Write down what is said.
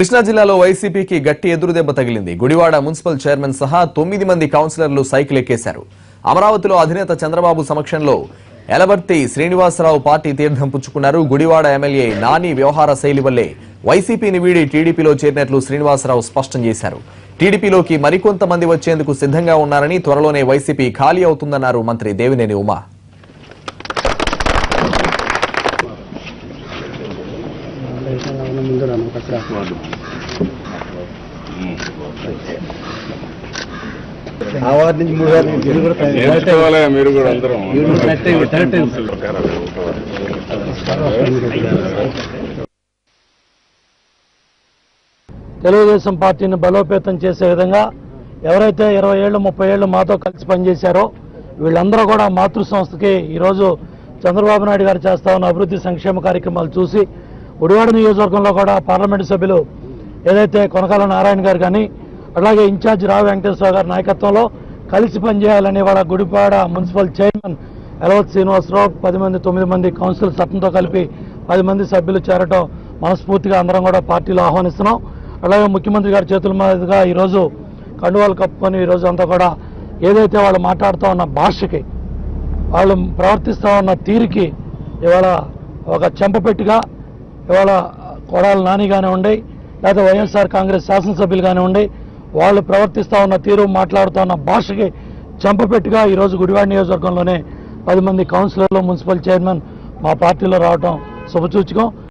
కృష్ణా జిల్లాలో వైసీపీకి గట్టి ఎదురుదెబ్బ తగిలింది గుడివాడ మున్సిపల్ చైర్మన్ సహా తొమ్మిది మంది కౌన్సిలర్లు సైకిల్ ఎక్కేశారు అమరావతిలో అధినేత చంద్రబాబు సమక్షంలో ఎలబర్తి శ్రీనివాసరావు పార్టీ తీర్థం పుచ్చుకున్నారు గుడివాడ ఎమ్మెల్యే నాని వ్యవహార శైలి వల్లే వైసీపీని వీడి టీడీపీలో చేరినట్లు శ్రీనివాసరావు స్పష్టం చేశారు టీడీపీలోకి మరికొంతమంది వచ్చేందుకు సిద్ధంగా ఉన్నారని త్వరలోనే వైసీపీ ఖాళీ అవుతుందన్నారు మంత్రి దేవినేని ఉమా ఆ వార్డు నుంచి మూడు వార్డు నుంచి ఇది కూడా పైన. నేర్చుకోవాలి మీరు కూడా అందరం ఇవి కరెక్టే, ఇవి కరెక్టే. తెలుగుదేశం పార్టీని బలోపేతం చేసే విధంగా ఎవరైతే ఇరవై ఏళ్ళు ముప్పై ఏళ్ళు మాతో కలిసి పనిచేశారో వీళ్ళందరూ కూడా మాతృ సంస్థకి ఈరోజు చంద్రబాబు నాయుడు గారు చేస్తా ఉన్న అభివృద్ధి సంక్షేమ కార్యక్రమాలు చూసి ఉడివాడ నియోజకవర్గంలో కూడా పార్లమెంటు సభ్యులు ఏదైతే కొనకాల నారాయణ గారు కానీ అలాగే ఇన్ఛార్జ్ రావు వెంకటేశ్వర గారి నాయకత్వంలో కలిసి పనిచేయాలని వాళ్ళ గుడిపాడ మున్సిపల్ చైర్మన్ ఎలవత్ శ్రీనివాసరావు పది మంది తొమ్మిది మంది కౌన్సిల్ సభ్యులతో కలిపి పది మంది సభ్యులు చేరటం మనస్ఫూర్తిగా అందరం కూడా పార్టీలో ఆహ్వానిస్తున్నాం అలాగే ముఖ్యమంత్రి గారి చేతుల మీదుగా ఈరోజు కండువాలు కప్పుకొని ఈరోజు అంతా కూడా ఏదైతే వాళ్ళు మాట్లాడుతూ ఉన్న భాషకి వాళ్ళు ప్రవర్తిస్తూ ఉన్న తీరుకి ఇవాళ ఒక చెంపపెట్టిగా ఇవాళ కొడాల నాని కానివ్వండి లేదా వైఎస్ఆర్ కాంగ్రెస్ శాసనసభ్యులు కానివ్వండి వాళ్ళు ప్రవర్తిస్తూ ఉన్న తీరు మాట్లాడుతూ ఉన్న భాషకి చెంపపెట్టిగా ఈరోజు గుడివాడ నియోజకవర్గంలోనే పది మంది కౌన్సిలర్లు మున్సిపల్ చైర్మన్ మా పార్టీలో రావడం శుభసూచకం